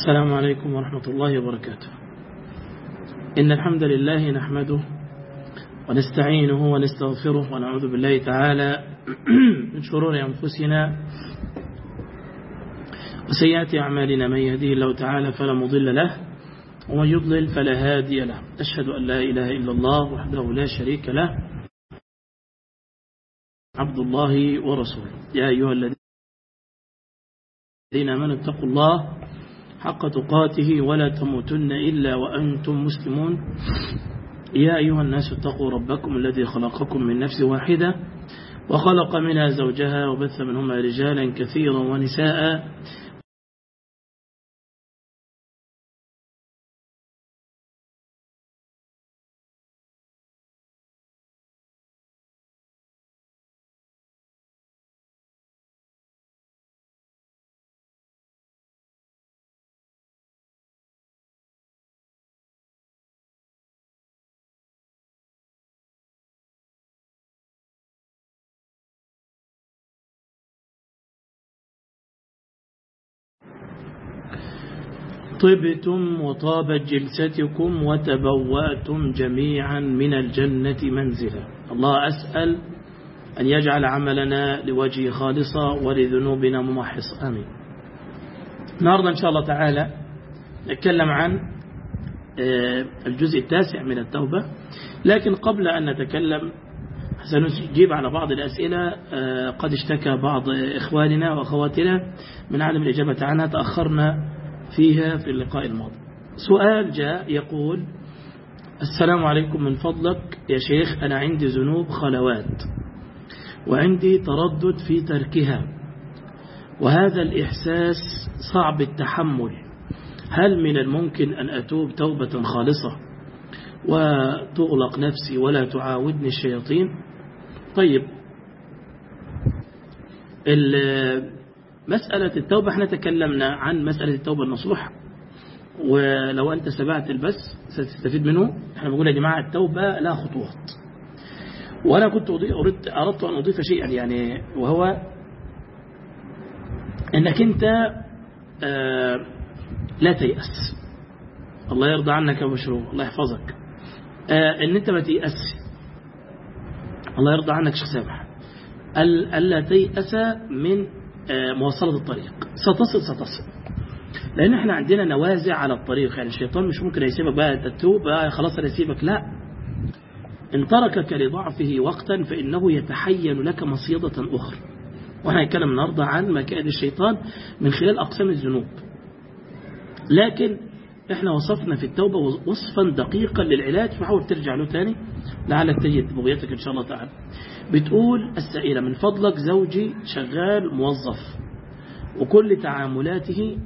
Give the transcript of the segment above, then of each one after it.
السلام عليكم ورحمة الله وبركاته إن الحمد لله نحمده ونستعينه ونستغفره ونعوذ بالله تعالى من شرور أنفسنا وسيئات أعمالنا من يهديه الله تعالى فلا مضل له ومن يضلل فلا هادي له أشهد أن لا إله إلا الله وحده لا شريك له عبد الله ورسوله يا أيها الذين آمنوا اتقوا الله حق تقاته ولا تموتن إلا وأنتم مسلمون يا أيها الناس اتقوا ربكم الذي خلقكم من نفس واحدة وخلق منها زوجها وبث منهما رجالا كثيرا ونساء طبتم وطابت جلستكم وتبوأتم جميعا من الجنة منزلا الله أسأل أن يجعل عملنا لوجهه خالصا ولذنوبنا ممحصا آمين النهاردة إن شاء الله تعالى نتكلم عن الجزء التاسع من التوبة لكن قبل أن نتكلم سنجيب على بعض الأسئلة قد اشتكى بعض إخواننا وأخواتنا من عدم الإجابة عنها تأخرنا فيها في اللقاء الماضي سؤال جاء يقول السلام عليكم من فضلك يا شيخ أنا عندي ذنوب خلوات وعندي تردد في تركها وهذا الإحساس صعب التحمل هل من الممكن أن أتوب توبة خالصة وتغلق نفسي ولا تعاودني الشياطين طيب مسألة التوبة احنا تكلمنا عن مسألة التوبة النصوح ولو أنت سمعت البث ستستفيد منه احنا بنقول يا جماعة التوبة لا خطوات وأنا كنت أردت, أردت أن أضيف شيئا يعني وهو أنك أنت آه لا تيأس الله يرضى عنك يا مشروع الله يحفظك آه أن أنت ما تيأس الله يرضى عنك شيخ سامح ألا تيأس من مواصلة الطريق ستصل ستصل لأن احنا عندنا نوازع على الطريق يعني الشيطان مش ممكن يسيبك بقى تتوب بقى خلاص أنا يسيبك لا إن تركك لضعفه وقتا فإنه يتحين لك مصيدة أخرى وإحنا هنتكلم النهاردة عن مكائد الشيطان من خلال أقسام الذنوب لكن احنا وصفنا في التوبة وصفا دقيقا للعلاج فحاول ترجع له تاني لعلك تجد بغيتك إن شاء الله تعالى بتقول السائلة من فضلك زوجي شغال موظف وكل تعاملاته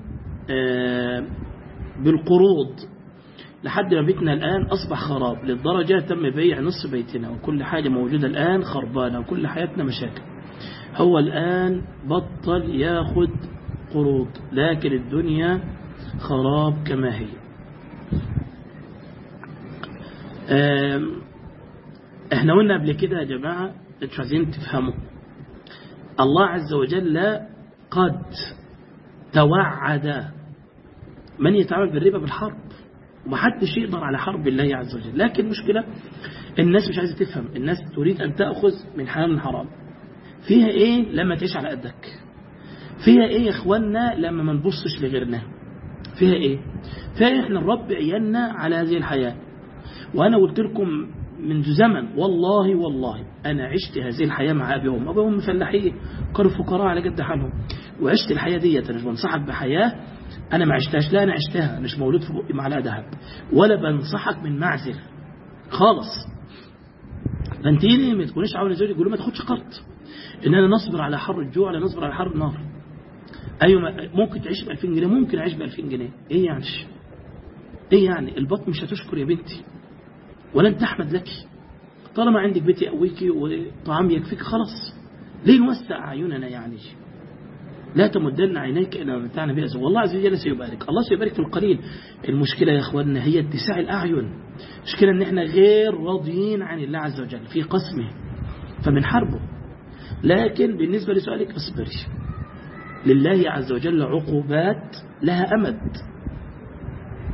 بالقروض لحد ما بيتنا الآن أصبح خراب للدرجة تم بيع نصف بيتنا وكل حاجة موجودة الآن خربانة وكل حياتنا مشاكل هو الآن بطل ياخد قروض لكن الدنيا خراب كما هي احنا قلنا قبل كده يا جماعة انتوا عايزين تفهموا الله عز وجل قد توعد من يتعامل بالربا بالحرب ومحدش يقدر على حرب الله عز وجل لكن المشكلة الناس مش عايزة تفهم الناس تريد أن تأخذ من حلال من حرام فيها ايه لما تعيش على قدك فيها ايه يا اخوانا لما ما نبصش لغيرنا فيها ايه فيها احنا نربي عيالنا على هذه الحياة وانا قلت لكم منذ زمن والله والله أنا عشت هذه الحياة مع أبي وأم أبي وأم فلاحين كانوا فقراء على قد حالهم وعشت الحياة ديت أنا مش بنصحك بحياة أنا ما عشتهاش لا أنا عشتها أنا مش مولود في بقي معلقة ذهب ولا بنصحك من معزل خالص فأنت ليه ما تكونيش عاون زوجي يقولوا ما تاخدش قرض إن أنا نصبر على حر الجوع ولا نصبر على حر النار أيوة ممكن تعيش ب 2000 جنيه ممكن أعيش ب 2000 جنيه إيه يعني إيه يعني البطن مش هتشكر يا بنتي ولن تحمد لك طالما عندك بيت يقويك وطعام يكفيك خلاص ليه نوسع أعيننا يعني لا تمدن عينيك إلى متعنا بها والله عز وجل سيبارك الله سيبارك في القليل المشكلة يا أخواننا هي اتساع الأعين المشكلة أن احنا غير راضيين عن الله عز وجل في قسمه فمن حربه لكن بالنسبة لسؤالك اصبري لله عز وجل عقوبات لها أمد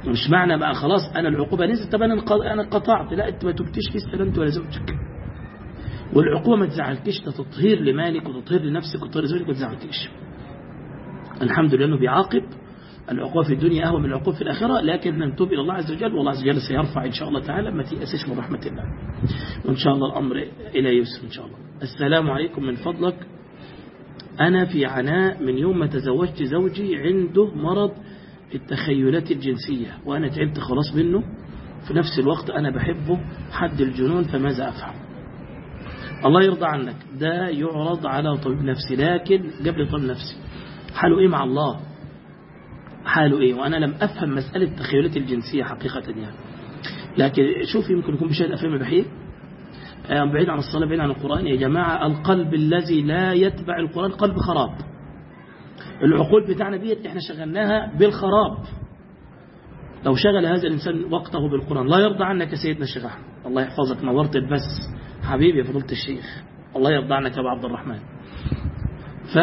مش معنى بقى خلاص أنا العقوبة نزلت طب أنا أنا قطعت لا أنت ما تبتش لسه أنت ولا زوجك والعقوبة ما تزعلكش ده تطهير لمالك وتطهير لنفسك وتطهير لزوجك ما تزعلكش الحمد لله أنه بيعاقب العقوبة في الدنيا أهوى من العقوبة في الآخرة لكن احنا نتوب إلى الله عز وجل والله عز وجل سيرفع إن شاء الله تعالى ما تيأسش من رحمة الله وإن شاء الله الأمر إلى يسر إن شاء الله السلام عليكم من فضلك أنا في عناء من يوم ما تزوجت زوجي عنده مرض التخيلات الجنسية وأنا تعبت خلاص منه في نفس الوقت أنا بحبه حد الجنون فماذا أفعل الله يرضى عنك ده يعرض على طبيب نفسي لكن قبل طبيب نفسي حاله إيه مع الله حاله إيه وأنا لم أفهم مسألة التخيلات الجنسية حقيقة يعني لكن شوف يمكن يكون بشاهد أفلام إباحية بعيد عن الصلاة بعيد عن القرآن يا جماعة القلب الذي لا يتبع القرآن قلب خراب العقول بتاعنا ديت احنا شغلناها بالخراب لو شغل هذا الإنسان وقته بالقرآن لا يرضى عنك يا سيدنا الشيخ أحمد الله يحفظك نورت البس حبيبي يا فضيلة الشيخ الله يرضى عنك يا أبو عبد الرحمن ف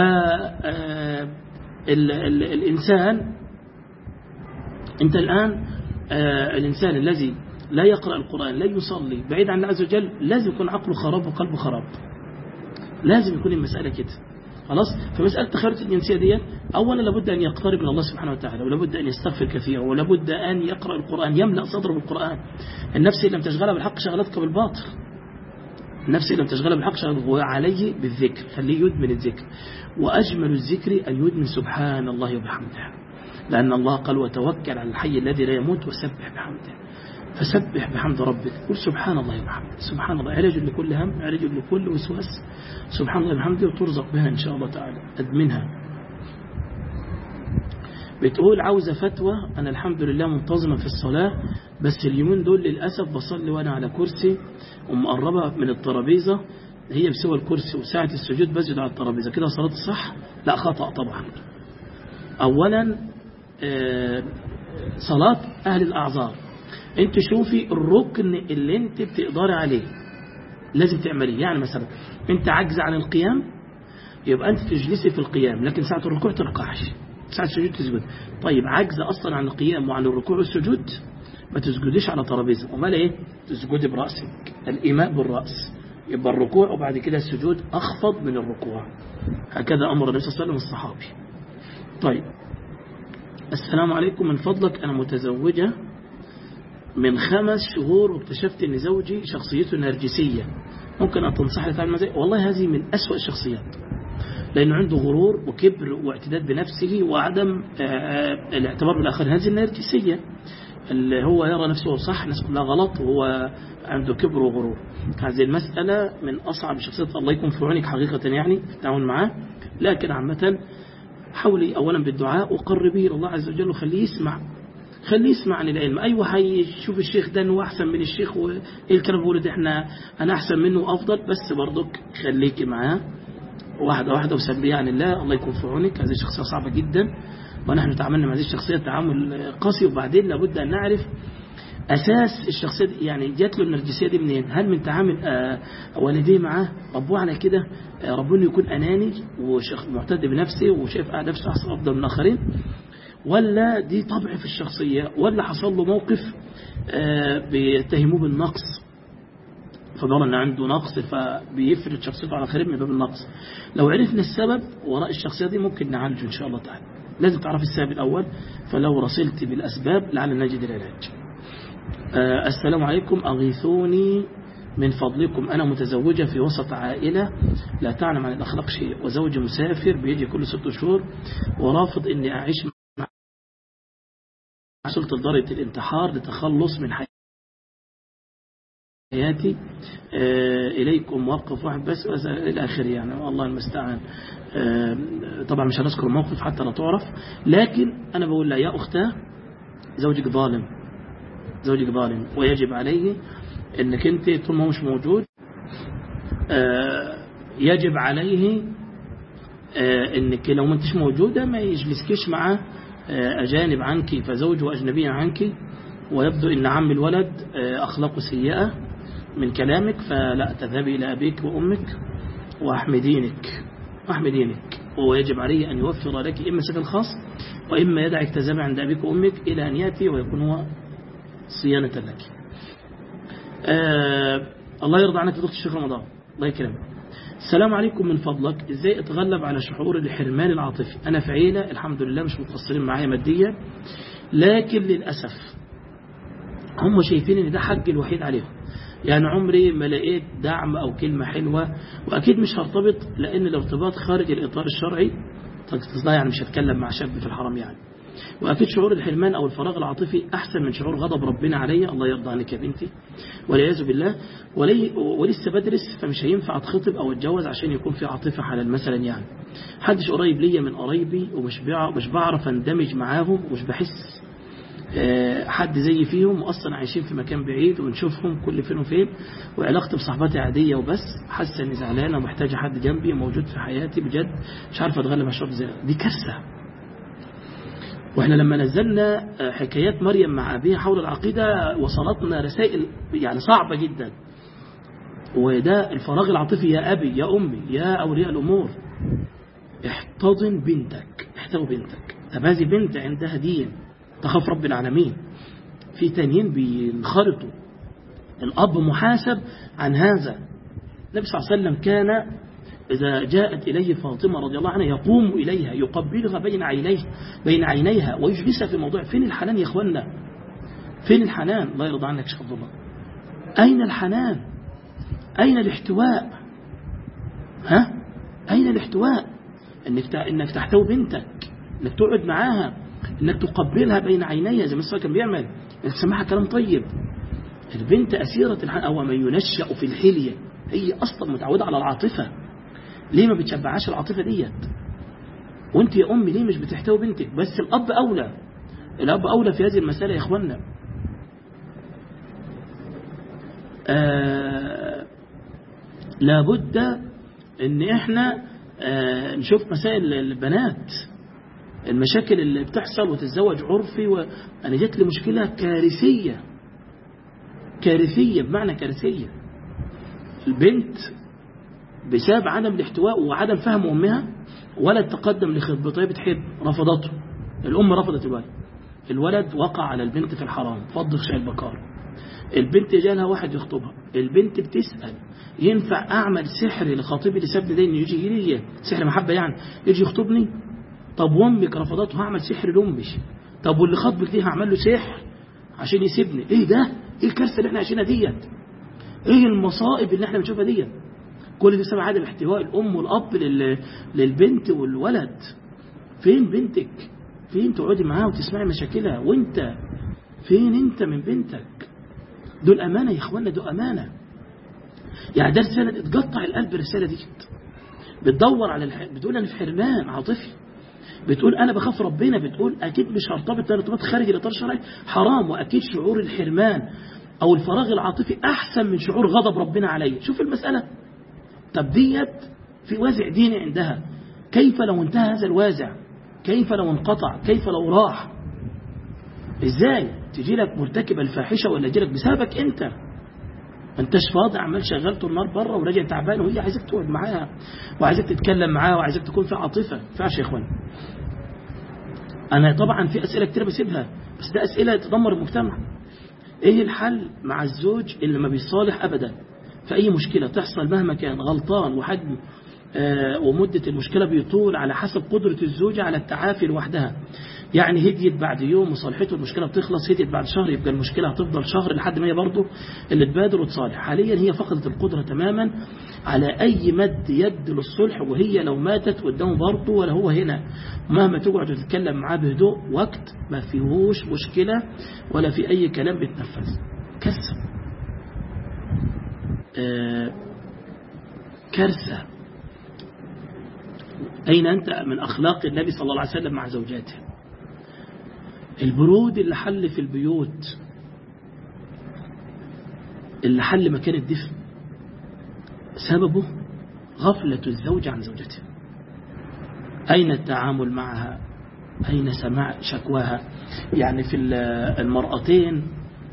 الإنسان أنت الآن الإنسان الذي لا يقرأ القرآن لا يصلي بعيد عن الله عز وجل لازم يكون عقله خراب وقلبه خراب لازم يكون المسألة كده خلاص فمسألة تخيلات الجنسية دي أولا لابد أن يقترب من الله سبحانه وتعالى ولابد أن يستغفر كثيرا ولابد أن يقرأ القرآن يملأ صدره بالقرآن النفس لم تشغلها بالحق شغلتك بالباطل النفس لم تشغلها بالحق شغلتك وعليه بالذكر خليه يدمن الذكر وأجمل الذكر أن يدمن سبحان الله وبحمده لأن الله قال وتوكل على الحي الذي لا يموت وسبح بحمده فسبح بحمد ربك قل سبحان الله وبحمده سبحان الله علاج لكل هم علاج لكل وسواس سبحان الله وبحمده وترزق بها إن شاء الله تعالى أدمنها بتقول عاوزة فتوى أنا الحمد لله منتظمة في الصلاة بس اليومين دول للأسف بصلي وأنا على كرسي ومقربة من الترابيزة هي بسوى الكرسي وساعة السجود بسجد على الترابيزة كده صلاة صح لا خطأ طبعا أولا صلاة أهل الأعذار انت شوفي الركن اللي انت بتقدري عليه لازم تعمليه يعني مثلا انت عجز عن القيام يبقى انت تجلسي في القيام لكن ساعة الركوع تركعش ساعة السجود تسجد طيب عجز اصلا عن القيام وعن الركوع والسجود ما تسجديش على ترابيزه امال ايه تسجدي براسك الايماء بالراس يبقى الركوع وبعد كده السجود اخفض من الركوع هكذا امر النبي صلى الله عليه وسلم الصحابي طيب السلام عليكم من فضلك انا متزوجه من خمس شهور واكتشفت ان زوجي شخصيته نرجسية ممكن أن تنصحني تعمل زي والله هذه من أسوأ الشخصيات لأنه عنده غرور وكبر واعتداد بنفسه وعدم الاعتبار بالآخرين هذه النرجسية اللي هو يرى نفسه صح الناس كلها غلط وهو عنده كبر وغرور هذه المسألة من أصعب الشخصيات الله يكون في عونك حقيقة يعني في التعامل معاه لكن عامة حولي أولا بالدعاء وقربيه إلى الله عز وجل وخليه يسمع خليه يسمع عن العلم أيوة هيشوف الشيخ ده انه أحسن من الشيخ وإيه الكلام بيقول احنا أنا أحسن منه أفضل بس برضك خليك معاه واحدة واحدة وسبيه عن الله الله يكون في عونك هذه شخصية صعبة جدا ونحن تعاملنا مع هذه الشخصية تعامل قاسي وبعدين لابد أن نعرف أساس الشخصية دي يعني جات له النرجسية دي منين هل من تعامل والديه معاه ربوه على كده ربنا يكون أناني ومعتد بنفسه وشايف نفسه أحسن أفضل من الآخرين ولا دي طبع في الشخصية ولا حصل له موقف بيتهموه بالنقص فضل ان عنده نقص فبيفرد شخصيته على خير من باب النقص لو عرفنا السبب وراء الشخصية دي ممكن نعالجه ان شاء الله تعالى لازم تعرف السبب الاول فلو رسلت بالاسباب لعل نجد العلاج آه السلام عليكم اغيثوني من فضلكم أنا متزوجة في وسط عائلة لا تعلم عن الأخلاق شيء وزوجي مسافر بيجي كل ست شهور ورافض أني أعيش مع وصلت لدرجة الانتحار لتخلص من حياتي آه إليكم موقف واحد بس إلى آخره يعني والله المستعان آه طبعا مش هنذكر موقف حتى لا تعرف لكن أنا بقول لها يا أختاه زوجك ظالم زوجك ظالم ويجب عليه انك انت طول ما هو مش موجود آه يجب عليه آه انك لو ما انتش موجودة ما يجلسكيش مع آه اجانب عنك فزوجه اجنبي عنك ويبدو ان عم الولد اخلاقه سيئة من كلامك فلا تذهبي الى ابيك وامك واحمدينك واحمدينك وهو يجب عليه أن يوفر لك إما سكن خاص وإما يدعك تزامع عند أبيك وأمك إلى أن يأتي ويكون هو صيانة لك آه الله يرضى عنك دكتور الشيخ رمضان الله يكرمك السلام عليكم من فضلك ازاي اتغلب على شعور الحرمان العاطفي انا في عيلة الحمد لله مش متقصرين معايا ماديا لكن للأسف هم شايفين ان ده حق الوحيد عليهم يعني عمري ما لقيت دعم او كلمة حلوة واكيد مش هرتبط لان الارتباط خارج الاطار الشرعي طبعا يعني مش هتكلم مع شاب في الحرم يعني وأكيد شعور الحرمان أو الفراغ العاطفي أحسن من شعور غضب ربنا عليا الله يرضى عنك يا بنتي والعياذ بالله ولي ولسه بدرس فمش هينفع أتخطب أو أتجوز عشان يكون في عاطفة حلال مثلا يعني حدش قريب ليا من قرايبي ومش مش بعرف اندمج معاهم ومش بحس حد زي فيهم وأصلا عايشين في مكان بعيد ونشوفهم كل فين وفين وعلاقتي بصحباتي عادية وبس حاسة إني زعلانة ومحتاجة حد جنبي موجود في حياتي بجد مش عارفة أتغلب على الشعور زي دي كارثة واحنا لما نزلنا حكايات مريم مع أبيها حول العقيدة وصلتنا رسائل يعني صعبة جدا وده الفراغ العاطفي يا أبي يا أمي يا أولياء الأمور احتضن بنتك احتوي بنتك طب هذه بنت عندها دين تخاف رب العالمين في تانيين بينخرطوا الأب محاسب عن هذا النبي صلى الله عليه وسلم كان إذا جاءت إليه فاطمة رضي الله عنها يقوم إليها يقبلها بين عينيه بين عينيها ويجلسها في موضوع فين الحنان يا إخوانا فين الحنان الله يرضى عنك شيخ عبد الله أين الحنان أين الاحتواء ها أين الاحتواء إنك إنك تحتوي بنتك إنك تقعد معاها إنك تقبلها بين عينيها زي ما الصلاة كان بيعمل إنك تسمعها كلام طيب البنت أسيرة الحنان أو من ينشأ في الحلية هي أصلا متعودة على العاطفة ليه ما بتشبعهاش العاطفة ديت وانت يا أمي ليه مش بتحتوي بنتك بس الأب أولى الأب أولى في هذه المسألة يا إخوانا آه لابد ان احنا آه نشوف مسائل البنات المشاكل اللي بتحصل وتتزوج عرفي وانا جات لي مشكلة كارثية كارثية بمعنى كارثية البنت بسبب عدم الاحتواء وعدم فهم أمها ولد تقدم لخطبتها بتحب رفضته الأم رفضت الولد الولد وقع على البنت في الحرام فض خشاء البكار البنت جالها واحد يخطبها البنت بتسأل ينفع أعمل سحر لخطيبي اللي سابني ده إنه يجي لي سحر محبة يعني يجي يخطبني طب وامك رفضته هعمل سحر لأمك طب واللي خطبك دي هعمل له سحر عشان يسيبني ايه ده ايه الكارثه اللي احنا عايشينها ديت ايه المصائب اللي احنا بنشوفها ديت كل ده بسبب عدم احتواء الام والاب للبنت والولد فين بنتك فين تقعدي معاها وتسمعي مشاكلها وانت فين انت من بنتك دول امانه يا اخوانا دول امانه يعني ده رساله اتقطع القلب الرساله دي بتدور على الح... بتقول انا في حرمان عاطفي بتقول انا بخاف ربنا بتقول اكيد مش هرتبط ارتباط خارج الاطار الشرعي حرام واكيد شعور الحرمان او الفراغ العاطفي احسن من شعور غضب ربنا عليا شوف المساله طب ديت في وازع ديني عندها كيف لو انتهى هذا الوازع كيف لو انقطع كيف لو راح ازاي تجي لك مرتكب الفاحشه ولا يجي لك بسببك انت ما انتش فاضي عمال شغال طول النهار بره وراجع تعبان وهي عايزك تقعد معاها وعايزك تتكلم معاها وعايزك تكون في عاطفه ما ينفعش يا اخوان انا طبعا في اسئله كتير بسيبها بس ده اسئله تدمر المجتمع ايه الحل مع الزوج اللي ما بيصالح ابدا في اي مشكله تحصل مهما كان غلطان وحجم آه ومدة المشكلة بيطول على حسب قدرة الزوجة على التعافي لوحدها يعني هديت بعد يوم وصالحته المشكلة بتخلص هديت بعد شهر يبقى المشكلة هتفضل شهر لحد ما هي برضه اللي تبادر وتصالح حاليا هي فقدت القدرة تماما على أي مد يد للصلح وهي لو ماتت قدامه برضه ولا هو هنا مهما تقعد وتتكلم معاه بهدوء وقت ما فيهوش مشكلة ولا في أي كلام بيتنفذ كارثة آه كارثة أين أنت من أخلاق النبي صلى الله عليه وسلم مع زوجاته البرود اللي حل في البيوت اللي حل مكان الدفن سببه غفلة الزوج عن زوجته أين التعامل معها أين سماع شكواها يعني في المرأتين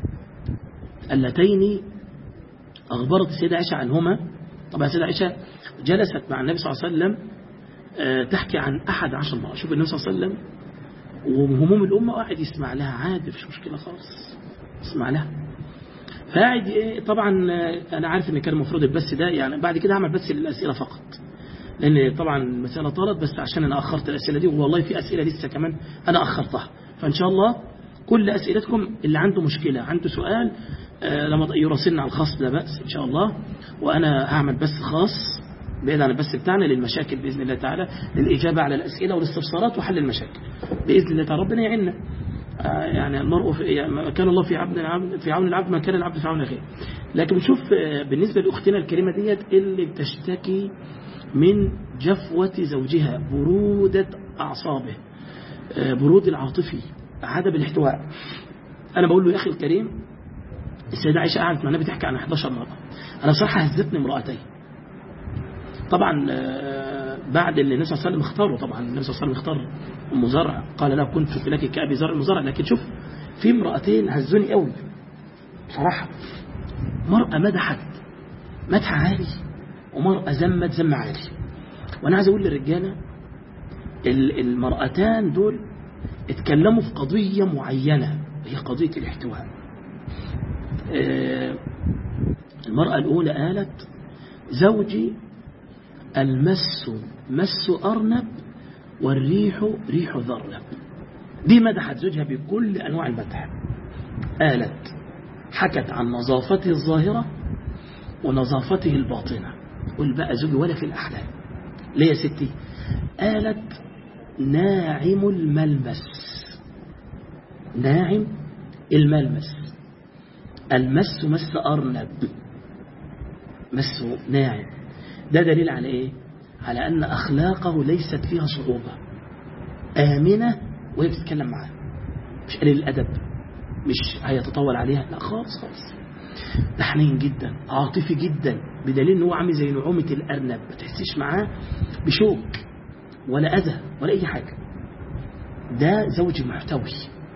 اللتين أخبرت السيدة عائشة عنهما طبعا السيدة عائشة جلست مع النبي صلى الله عليه وسلم آه، تحكي عن أحد عشر مرة شوف النبي صلى الله عليه وسلم وهموم الأمة قاعد يسمع لها عادي مش مشكلة خالص يسمع لها فقاعد ايه طبعا آه، انا عارف ان كان المفروض البث ده يعني بعد كده هعمل بث للاسئله فقط لان طبعا المساله طالت بس عشان انا اخرت الاسئله دي والله في اسئله لسه كمان انا اخرتها فان شاء الله كل اسئلتكم اللي عنده مشكله عنده سؤال آه، لما يراسلنا على الخاص لا باس ان شاء الله وانا هعمل بث خاص بعيد عن البث بتاعنا للمشاكل باذن الله تعالى للاجابه على الاسئله والاستفسارات وحل المشاكل باذن الله تعالى ربنا يعيننا آه، يعني المرء في يعني ما كان الله في عبد العبد في عون العبد ما كان العبد في عون اخيه لكن نشوف آه، بالنسبه لاختنا الكريمه ديت اللي بتشتكي من جفوه زوجها بروده اعصابه آه، برود العاطفي عدم الاحتواء انا بقول له يا اخي الكريم السيده عائشه قعدت مع النبي تحكي عن 11 مره انا صراحه هزتني امراتين طبعا آه، بعد اللي النبي صلى الله عليه وسلم اختاره طبعا النبي صلى الله عليه وسلم اختار ام زرع قال له كنت في لك كابي زرع ام زرع لكن شوف في امرأتين هزوني قوي بصراحة مرأة مدحت مدح عالي ومرأة ذمت ذم عالي وانا عايز اقول للرجالة ال- المرأتان دول اتكلموا في قضية معينة هي قضية الاحتواء آه، المرأة الأولى قالت زوجي المس مس أرنب والريح ريح ذرنب دي مدحت زوجها بكل أنواع المدح قالت حكت عن نظافته الظاهرة ونظافته الباطنة قل بقى زوجي ولا في الأحلام ليه يا ستي قالت ناعم الملمس ناعم الملمس المس مس أرنب مسه ناعم ده دليل على ايه على ان اخلاقه ليست فيها صعوبة امنة وهي بتتكلم معاه مش قليل الادب مش هيتطول عليها لا خالص خالص ده حنين جدا عاطفي جدا بدليل ان هو عامل زي نعومة الارنب ما تحسيش معاه بشوك ولا اذى ولا اي حاجة ده زوج محتوي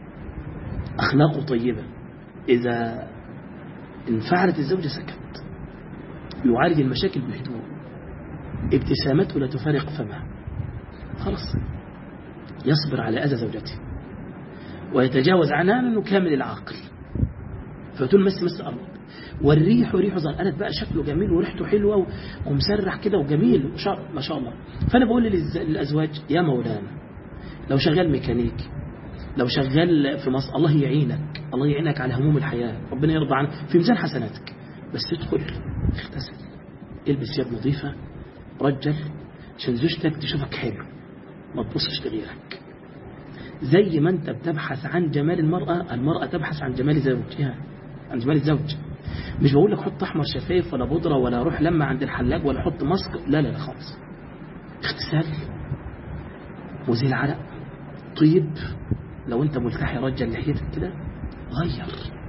اخلاقه طيبة اذا انفعلت الزوجة سكت يعالج المشاكل بهدوء ابتسامته لا تفارق فمه خلاص يصبر على أذى زوجته ويتجاوز عنها لأنه كامل العقل فتقول مس مس أرض والريح ريح زهر قالت بقى شكله جميل وريحته حلوة ومسرح كده وجميل وشا- ما شاء الله فأنا بقول للز- للأزواج يا مولانا لو شغال ميكانيك لو شغال في مصر الله يعينك الله يعينك على هموم الحياة ربنا يرضى عنك في ميزان حسناتك بس ادخل اغتسل البس ثياب نظيفة رجل عشان زوجتك تشوفك حلو ما تبصش لغيرك زي ما انت بتبحث عن جمال المرأة المرأة تبحث عن جمال زوجها عن جمال الزوج مش بقول لك حط احمر شفايف ولا بودرة ولا روح لما عند الحلاق ولا حط ماسك لا لا لا خالص اغتسال مزيل عرق طيب لو انت ملتحي رجل لحيتك كده غير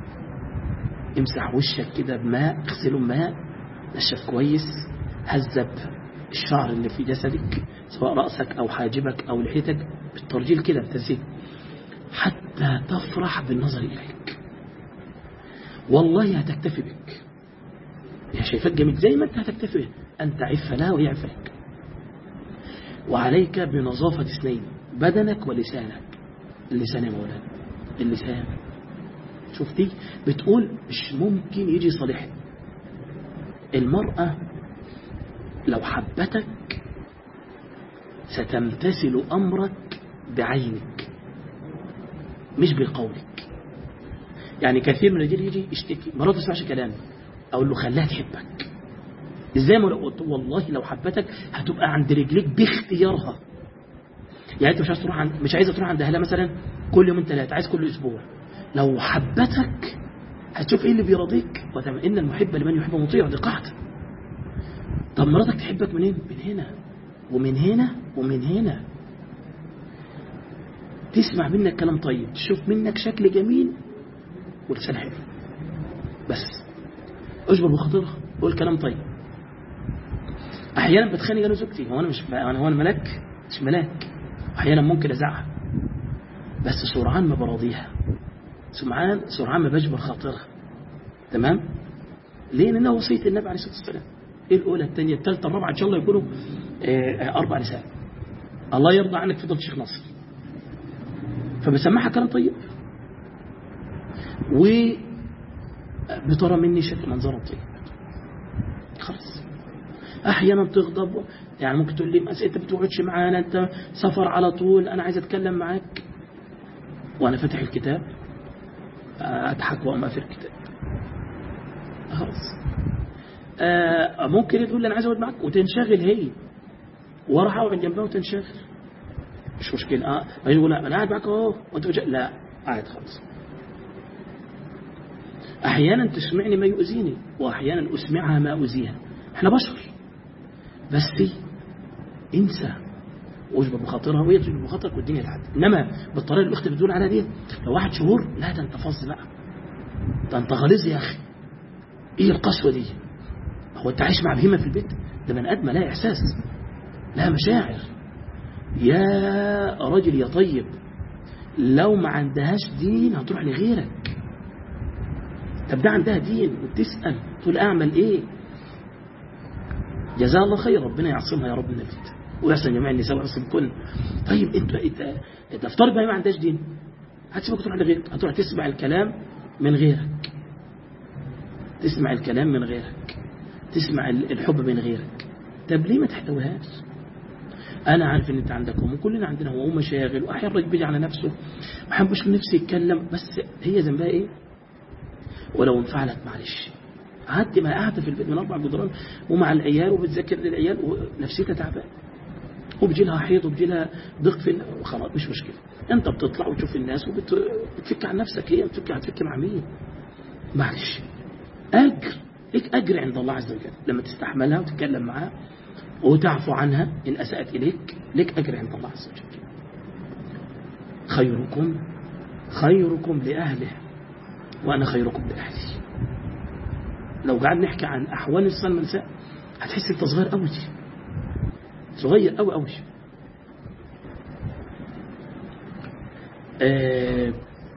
امسح وشك كده بماء اغسله بماء نشف كويس هذب الشعر اللي في جسدك سواء رأسك أو حاجبك أو لحيتك بالترجيل كده بتزيد حتى تفرح بالنظر إليك والله هتكتفي بك هي شايفاك جميل زي ما انت هتكتفي بها أنت عف لها وهي عف لك وعليك بنظافة اثنين بدنك ولسانك اللسان يا مولانا اللسان شفتي بتقول مش ممكن يجي صالحي المرأة لو حبتك ستمتثل أمرك بعينك مش بقولك يعني كثير من الرجال يجي يشتكي مرات تسمعش كلامي أقول له خليها تحبك ازاي ما قلت والله لو حبتك هتبقى عند رجليك باختيارها يعني انت مش عايز تروح عند مش عايزه تروح عند اهلها مثلا كل يومين ثلاثه عايز كل اسبوع لو حبتك هتشوف ايه اللي بيرضيك وتم ان المحب لمن يحب مطيع دي قاعده طب مراتك تحبك منين من هنا ومن هنا ومن هنا تسمع منك كلام طيب تشوف منك شكل جميل ولسان حلو بس اجبر بخاطرها قول كلام طيب احيانا بتخانق انا وزوجتي هو انا مش انا هو انا ملاك مش ملاك احيانا ممكن ازعها بس سرعان ما براضيها سرعان سرعان ما بجبر خاطرها تمام ليه لانها وصيه النبي عليه الصلاه والسلام ايه الاولى الثانيه الثالثه الرابعه ان شاء الله يكونوا آه، اربع نساء الله يرضى عنك فضل الشيخ نصر فبسمعها كلام طيب وبترى مني شكل منظرا طيب خلاص احيانا تغضب يعني ممكن تقول لي بس انت بتقعدش معانا انت سفر على طول انا عايز اتكلم معاك وانا فاتح الكتاب اضحك واقوم اقفل الكتاب خلاص آه ممكن تقول لي انا عايز اقعد معاك وتنشغل هي واروح اقعد جنبها وتنشغل مش مشكله اه بعدين يقول لا انا قاعد معاك اهو وانت بتش... لا قاعد خالص احيانا تسمعني ما يؤذيني واحيانا اسمعها ما اؤذيها احنا بشر بس انسى واجبر بخاطرها وهي تجبر بخاطرك والدنيا تعدي انما بالطريقه اللي الاخت بتقول عليها دي لو واحد شهور لا ده انت فظ بقى ده انت غليظ يا اخي ايه القسوه دي هو انت عايش مع بهيمه في البيت ده بني ادم لا احساس لا مشاعر يا راجل يا طيب لو ما عندهاش دين هتروح لغيرك طب ده عندها دين وبتسأل تقول اعمل ايه جزاها الله خير ربنا يعصمها يا رب من الفتن ويحسن جميع النساء ويحسن الكل طيب انت انت انت افترض بقى ما عندهاش دين هتسيبك تروح لغيرك هتروح تسمع الكلام من غيرك تسمع الكلام من غيرك تسمع الحب من غيرك طب ليه ما تحتويهاش انا عارف ان انت عندك هم وكلنا عندنا هم مشاغل واحيانا الراجل بيجي على نفسه ما حبش نفسه يتكلم بس هي ذنبها ايه ولو انفعلت معلش قعدت ما قاعده في البيت من اربع جدران ومع العيال وبتذاكر للعيال ونفسيتها تعبانه وبيجي لها حيض وبيجي لها ضغط في خلاص مش مشكله انت بتطلع وتشوف الناس وبتفك عن نفسك هي بتفك هتفك مع مين معلش اجر ليك اجر عند الله عز وجل لما تستحملها وتتكلم معاها وتعفو عنها ان اساءت اليك ليك اجر عند الله عز وجل خيركم خيركم لاهله وانا خيركم لاهلي لو قعد نحكي عن احوال الانسان المنساء هتحس انت صغير قوي صغير قوي قوي آه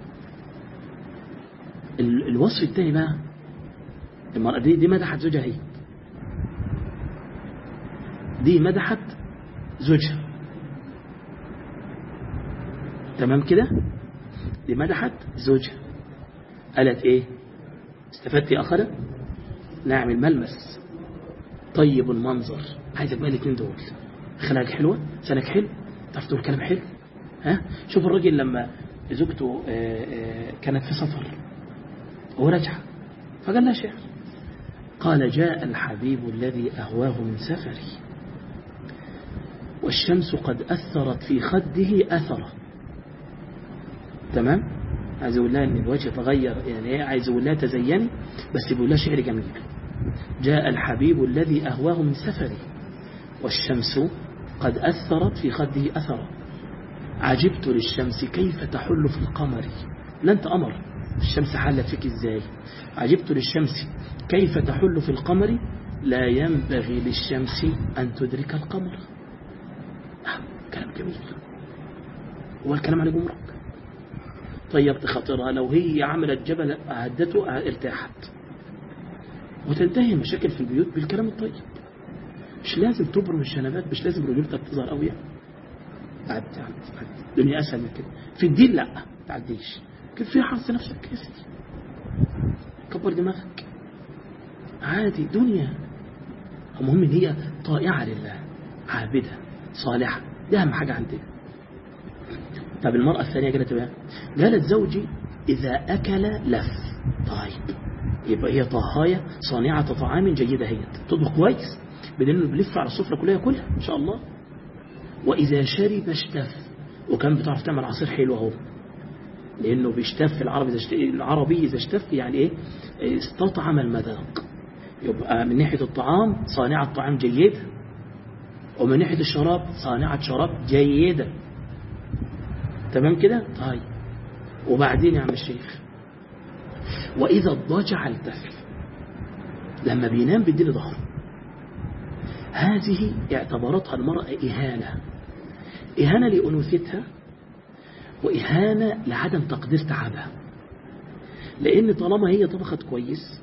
الوصف الثاني بقى المرأة دي, دي مدحت زوجها هي دي مدحت زوجها تمام كده دي مدحت زوجها قالت ايه استفدت يا أخرى نعم الملمس طيب المنظر عايزك بقى الاثنين دول خلاك حلوة سنك حلو تعرف تقول كلام حلو ها شوف الراجل لما زوجته كانت في سفر ورجع فقال لها شعر قال جاء الحبيب الذي أهواه من سفري والشمس قد أثرت في خده أثرة تمام عايز يقول لها ان الوجه تغير يعني ايه عايز يقول لها تزيني بس بيقول لها شعر جميل جاء الحبيب الذي أهواه من سفري والشمس قد أثرت في خده أثرا عجبت للشمس كيف تحل في القمر لا أنت قمر الشمس حلت فيك إزاي عجبت للشمس كيف تحل في القمر لا ينبغي للشمس أن تدرك القمر آه كلام جميل هو الكلام عن جمرك طيبت خاطرها لو هي عملت جبل أهدته ارتاحت وتنتهي المشاكل في البيوت بالكلام الطيب مش لازم تبرم الشنبات مش لازم رجولتك تظهر قوي تعدي تعدي الدنيا اسهل من كده في الدين لا تعديش كيف في حظ نفسك يا سيدي كبر دماغك عادي دنيا المهم ان هي طائعه لله عابده صالحه دي اهم حاجه عندنا طب المراه الثانيه قالت ايه قالت زوجي اذا اكل لف طيب يبقى هي طهاية صانعة طعام جيدة هي تطبخ كويس بدل بلف على السفرة كلها كلها إن شاء الله وإذا شرب اشتف وكان بتعرف تعمل عصير حلو اهو لأنه بيشتف في العربي إذا اشتف العربي إذا اشتف يعني إيه استطعم المذاق يبقى من ناحية الطعام صانعة طعام جيدة ومن ناحية الشراب صانعة شراب جيدة تمام كده طيب وبعدين يا عم الشيخ وإذا الضجع التف لما بينام بيديله ظهره هذه اعتبرتها المرأة إهانة إهانة لأنوثتها وإهانة لعدم تقدير تعبها لأن طالما هي طبخت كويس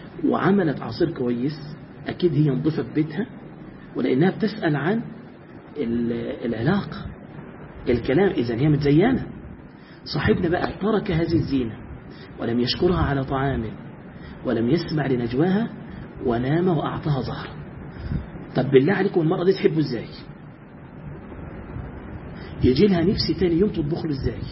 وعملت عصير كويس أكيد هي نظفت بيتها ولأنها بتسأل عن العلاقة الكلام إذا هي متزينة صاحبنا بقى ترك هذه الزينة ولم يشكرها على طعام ولم يسمع لنجواها ونام وأعطاها ظهر طب بالله عليكم المرأة دي تحبه ازاي يجي لها نفسي تاني يوم تطبخ له ازاي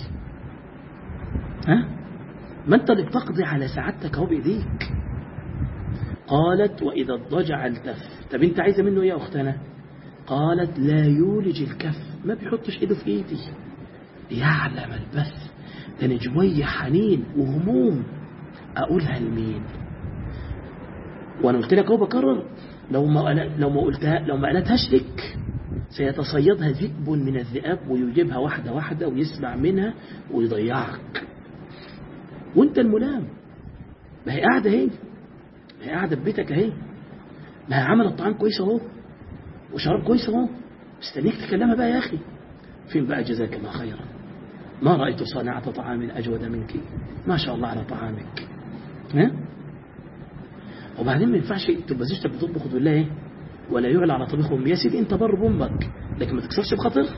ها ما انت اللي بتقضي على سعادتك اهو بايديك قالت واذا الضجع التف طب انت عايزه منه ايه يا اختنا قالت لا يولج الكف ما بيحطش ايده في ايدي يعلم البث ده انا جوايا حنين وهموم اقولها لمين وانا قلت لك اهو بكرر لو ما لو ما قلتها لو ما قالتهاش لك سيتصيدها ذئب من الذئاب ويجيبها واحدة واحدة ويسمع منها ويضيعك وانت الملام ما هي قاعدة اهي ما هي قاعدة في بيتك اهي ما هي عملت طعام كويس اهو وشراب كويس اهو مستنيك تكلمها بقى يا اخي فين بقى جزاك الله خيرا ما رأيت صانعة طعام أجود منك ما شاء الله على طعامك ها وبعدين ما ينفعش تبقى زوجتك بتطبخ وتقول لها ايه ولا يعلى على طبيخ امي يا سيدي انت بر بامك لكن ما تكسرش بخاطرها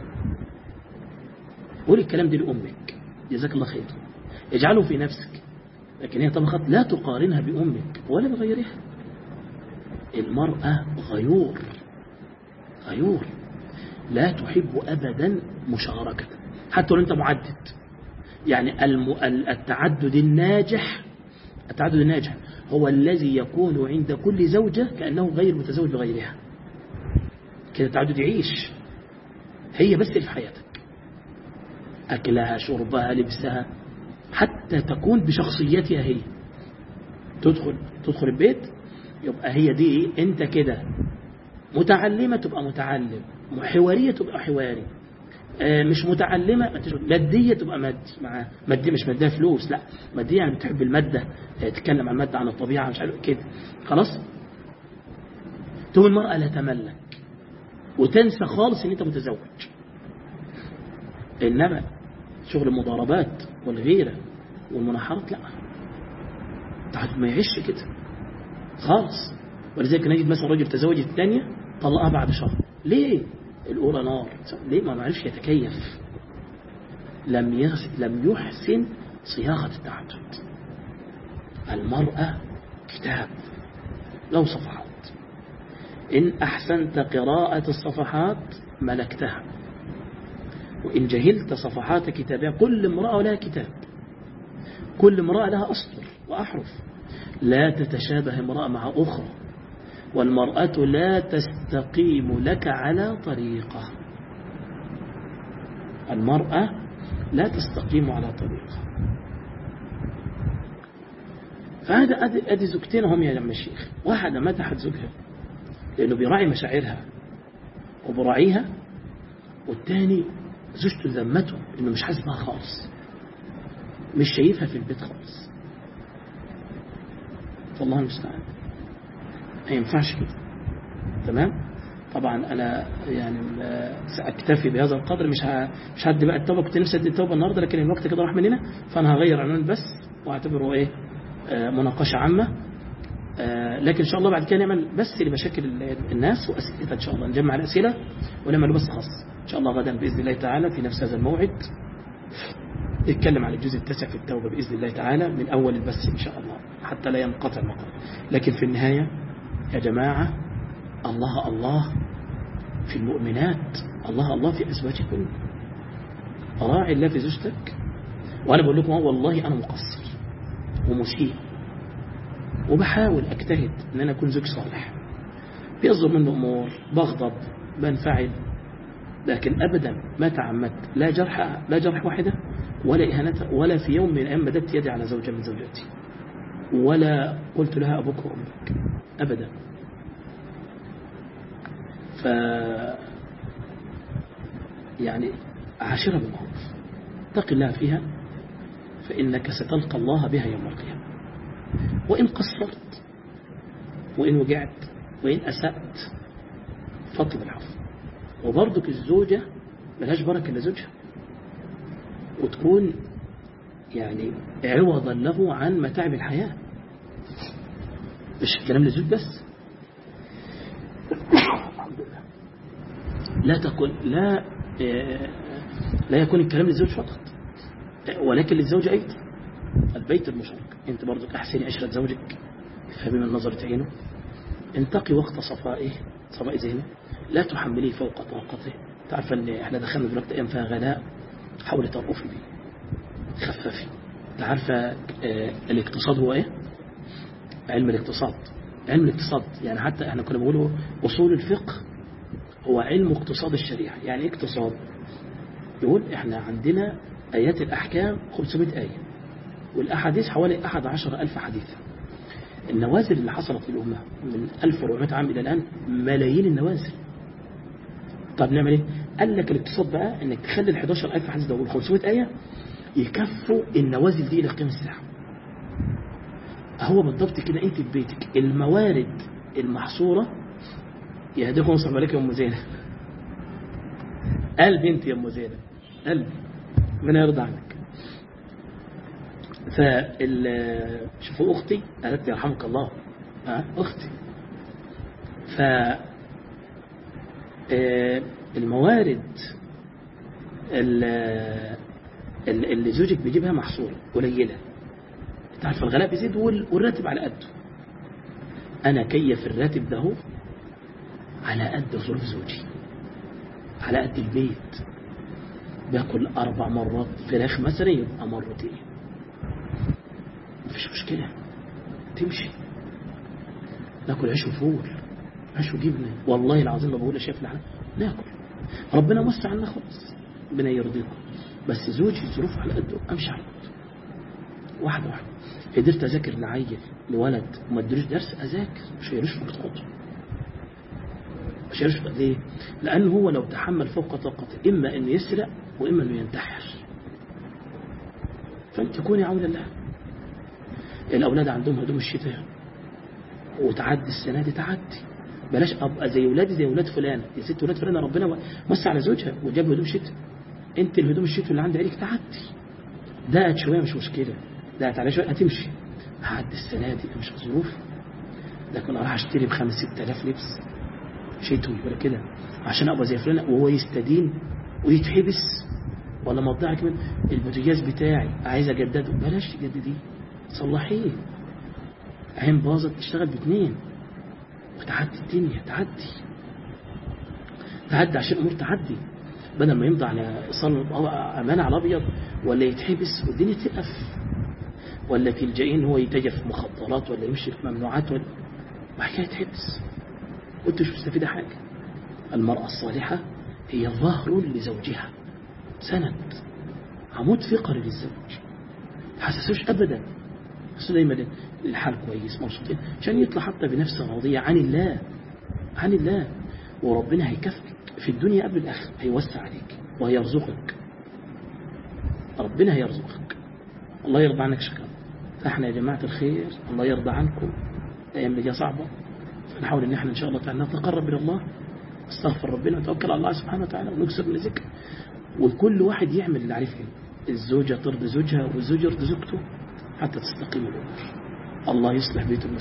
قولي الكلام ده لامك جزاك الله خير اجعله في نفسك لكن هي طبخت لا تقارنها بامك ولا بغيرها المرأة غيور غيور لا تحب أبدا مشاركة حتى لو أنت معدد يعني التعدد الناجح التعدد الناجح هو الذي يكون عند كل زوجة كأنه غير متزوج بغيرها كده التعدد يعيش هي بس في حياتك أكلها شربها لبسها حتى تكون بشخصيتها هي تدخل تدخل البيت يبقى هي دي انت كده متعلمة تبقى متعلم حوارية تبقى حواري مش متعلمة مادية تبقى مادي معاه مادية مش مادية فلوس لا مادية يعني بتحب المادة تتكلم عن المادة عن الطبيعة مش عارف كده خلاص تقوم المرأة لا تملك وتنسى خالص ان انت متزوج انما شغل المضاربات والغيرة والمناحرات لا ما يعيش كده خالص ولذلك نجد مثلا رجل تزوج الثانية طلقها بعد شهر ليه الأولى نار ليه ما معرفش يتكيف لم لم يحسن صياغة التعدد المرأة كتاب لو صفحات إن أحسنت قراءة الصفحات ملكتها وإن جهلت صفحات كتابها كل امرأة لها كتاب كل امرأة لها أسطر وأحرف لا تتشابه امرأة مع أخرى والمرأة لا تستقيم لك على طريقة المرأة لا تستقيم على طريقة فهذا أدي زوجتين هم يا جماعة الشيخ واحدة مدحت زوجها لأنه بيراعي مشاعرها وبراعيها والتاني زوجته ذمته إنه مش حاسبها خالص مش شايفها في البيت خالص فالله المستعان ما ينفعش كده تمام طبعا انا يعني ساكتفي بهذا القدر مش مش هدي بقى التوبه كنت نفسي ادي التوبه النهارده لكن الوقت كده راح مننا فانا هغير عنوان بس واعتبره ايه آه مناقشه عامه آه لكن ان شاء الله بعد كده نعمل بس لمشاكل الناس واسئلتها ان شاء الله نجمع الاسئله ونعمل بس خاص ان شاء الله غدا باذن الله تعالى في نفس هذا الموعد نتكلم عن الجزء التاسع في التوبه باذن الله تعالى من اول البث ان شاء الله حتى لا ينقطع المقام لكن في النهايه يا جماعة الله الله في المؤمنات الله الله في أزواجكم راعي الله في زوجتك وأنا بقول لكم والله أنا مقصر ومسيء وبحاول أجتهد أن أنا أكون زوج صالح بيصدر منه أمور بغضب بنفعل لكن أبدا ما تعمدت لا جرح لا جرح واحدة ولا إهانة ولا في يوم من الأيام مددت يدي على زوجة من زوجاتي ولا قلت لها أبوك وأمك أبدا ف يعني عاشرها بالمعروف اتق الله فيها فإنك ستلقى الله بها يوم القيامة وإن قصرت وإن وجعت وإن أسأت فاطلب العفو وبرضك الزوجة ملهاش بركة إلا زوجها وتكون يعني عوضا له عن متاعب الحياة مش الكلام للزوج بس الحمد لله لا تكون لا لا يكون الكلام للزوج فقط ولكن للزوج أيضا البيت المشارك أنت برضك أحسن عشرة زوجك فهمي من نظرة عينه انتقي وقت صفائه صفاء ذهنه لا تحمليه فوق طاقته تعرف ان احنا دخلنا دلوقتي ايام فيها غلاء حاولي ترقفي بيه خففي تعرف اه الاقتصاد هو ايه علم الاقتصاد علم الاقتصاد يعني حتى احنا كنا بنقوله اصول الفقه هو علم اقتصاد الشريعه يعني اقتصاد يقول احنا عندنا ايات الاحكام 500 ايه والاحاديث حوالي 11 ألف حديث النوازل اللي حصلت في الأمة من 1400 عام إلى الآن ملايين النوازل طب نعمل ايه قال لك الاقتصاد بقى انك تخلي ال 11000 حديث ده وال 500 آية يكفوا النوازل دي إلى قيام الساعة هو بالضبط كده انت في بيتك الموارد المحصورة يهديكم صلى عليك يا ام زينب قلبي انت يا ام زينب قلبي من يرضى عنك فال شوفوا اختي قالت لي يرحمك الله أه؟ اختي ف الموارد اللي زوجك بيجيبها محصورة قليلة تعرف الغلاء بيزيد والراتب على قده أنا كيف الراتب ده على قد ظروف زوجي على قد البيت باكل أربع مرات فراخ مثلا يبقى مرتين مفيش مشكلة تمشي ناكل عيش وفول عيش وجبنة والله العظيم ما بقول يا شيخ نحن ناكل ربنا وسع عنا خالص ربنا يرضيكم بس زوجي ظروفه على قده امشي على قده واحد واحد قدرت اذاكر لعيل لولد وما ادريش درس اذاكر مش هيروش في خطوته مش هيروش ليه؟ لان هو لو تحمل فوق طاقته اما انه يسرق واما انه ينتحر فانت كوني عونا له الاولاد عندهم هدوم الشتاء وتعدي السنه دي تعدي بلاش ابقى زي ولادي زي ولاد فلان يا ست ولاد فلان ربنا وسع على زوجها وجاب هدوم شتاء انت الهدوم الشتاء اللي عند عينك تعدي دقت شويه مش مشكله دقت على شويه هتمشي هعدي السنه دي مش ظروف لكن اروح اشتري بخمس ست الاف لبس شتوي ولا كده عشان ابقى زي فلان وهو يستدين ويتحبس ولا مضيع كمان البوتاجاز بتاعي عايز اجدده بلاش تجدديه صلحيه عين باظت تشتغل باثنين وتعدي الدنيا تعدي تعدي عشان الامور تعدي بدل ما يمضي على ايصال امانه على ابيض ولا يتحبس والدنيا تقف ولا تلجئين هو يتاجر في مخدرات ولا يمشي في ممنوعات ولا بعد كده يتحبس وانت مش مستفيده حاجه المراه الصالحه هي ظهر لزوجها سند عمود فقري للزوج حسسوش ابدا بس دايما الحال كويس مبسوطين عشان يطلع حتى بنفس راضية عن الله عن الله وربنا هيكافئك في الدنيا قبل الآخر هيوسع عليك وهيرزقك ربنا هيرزقك الله يرضى عنك شكرا فاحنا يا جماعة الخير الله يرضى عنكم الأيام اللي جايه صعبة فنحاول ان احنا ان شاء الله تعالى نتقرب الى الله استغفر ربنا ونتوكل على الله سبحانه وتعالى ونكسر من ذكر وكل واحد يعمل اللي عليه فيه الزوجة ترضي زوجها والزوج يرضي زوجته حتى تستقيم الأمور الله يصلح بيت